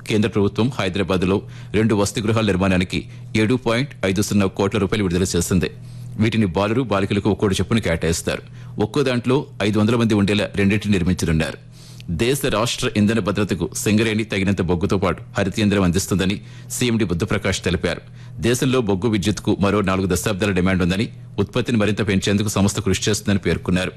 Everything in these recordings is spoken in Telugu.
కేంద్ర ప్రభుత్వం హైదరాబాద్ లో రెండు వసతి గృహాల నిర్మాణానికి ఏడు పాయింట్ ఐదు సున్నా కోట్ల రూపాయలు విడుదల చేసింది వీటిని బాలురు బాలికలకు ఒక్కోటి చొప్పున కేటాయిస్తారు ఒక్కో దాంట్లో ఐదు వందల మంది ఉండేలా రెండింటిని నిర్మించనున్నారు దేశ రాష్ట్ర ఇంధన భద్రతకు సింగరేణి తగినంత బొగ్గుతో పాటు హరితేంద్రం అందిస్తుందని సీఎండీ బుద్ధప్రకాష్ తెలిపారు దేశంలో బొగ్గు విద్యుత్కు మరో నాలుగు దశాబ్దాల డిమాండ్ ఉందని ఉత్పత్తిని మరింత పెంచేందుకు సంస్థ కృషి చేస్తుందని పేర్కొన్నారు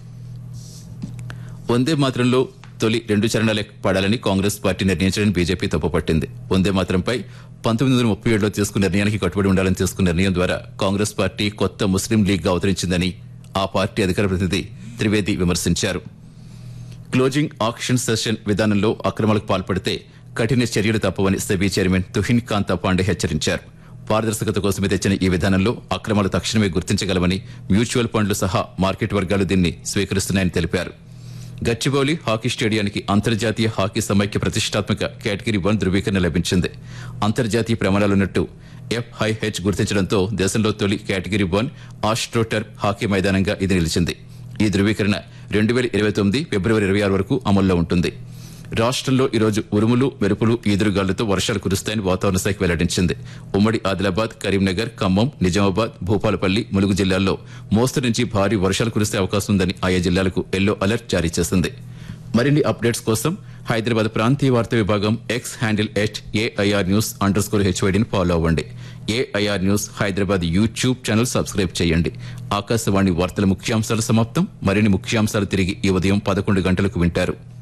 వందే మాత్రంలో తొలి రెండు చరణాలే పడాలని కాంగ్రెస్ పార్టీ నిర్ణయించడానికి బీజేపీ తప్పుపట్టింది వందే మాత్రంపై పంతొమ్మిది వందల ముప్పై ఏడులో తీసుకున్న నిర్ణయానికి కట్టుబడి ఉండాలని తీసుకున్న నిర్ణయం ద్వారా కాంగ్రెస్ పార్టీ కొత్త ముస్లిం లీగ్ గా అవతరించిందని ఆ పార్టీ అధికార ప్రతినిధి త్రివేది విమర్శించారు క్లోజింగ్ ఆక్షన్ సెషన్ విధానంలో అక్రమాలకు పాల్పడితే కఠిన చర్యలు తప్పవని సెబీ చైర్మన్ తుహిన్ కాంతా పాండే హెచ్చరించారు పారదర్శకత కోసమే తెచ్చిన ఈ విధానంలో అక్రమాలు తక్షణమే గుర్తించగలమని మ్యూచువల్ ఫండ్లు సహా మార్కెట్ వర్గాలు దీన్ని స్వీకరిస్తున్నాయని తెలిపారు గచ్చిబౌలి హాకీ స్టేడియానికి అంతర్జాతీయ హాకీ సమైక్య ప్రతిష్టాత్మక కేటగిరీ వన్ ధృవీకరణ లభించింది అంతర్జాతీయ ప్రమాణాలున్నట్టు ఎఫ్ఐహెచ్ గుర్తించడంతో దేశంలో తొలి కేటగిరీ వన్ ఆస్ట్రోటర్ హాకీ మైదానంగా ఇది నిలిచింది ఈ ధృవీకరణ రెండు వేల ఇరవై తొమ్మిది ఫిబ్రవరి ఇరవై ఆరు వరకు అమల్లో ఉంటుంది రాష్ట్రంలో ఈరోజు ఉరుములు మెరుపులు ఈదురుగాలులతో వర్షాలు కురుస్తాయని వాతావరణ శాఖ వెల్లడించింది ఉమ్మడి ఆదిలాబాద్ కరీంనగర్ ఖమ్మం నిజామాబాద్ భూపాలపల్లి ములుగు జిల్లాల్లో మోస్తరు నుంచి భారీ వర్షాలు కురిసే అవకాశం ఉందని ఆయా జిల్లాలకు ఎల్లో అలర్ట్ జారీ చేసింది మరిన్ని అప్డేట్స్ కోసం హైదరాబాద్ ప్రాంతీయ వార్తా విభాగం X handle at AIR news underscore హెచ్వైడిని ఫాలో అవ్వండి AIR news Hyderabad YouTube channel subscribe చేయండి ఆకాశవాణి వార్తల ముఖ్యాంశాలు సమాప్తం మరిన్ని ముఖ్యాంశాలు తిరిగి ఈ ఉదయం పదకొండు గంటలకు వింటారు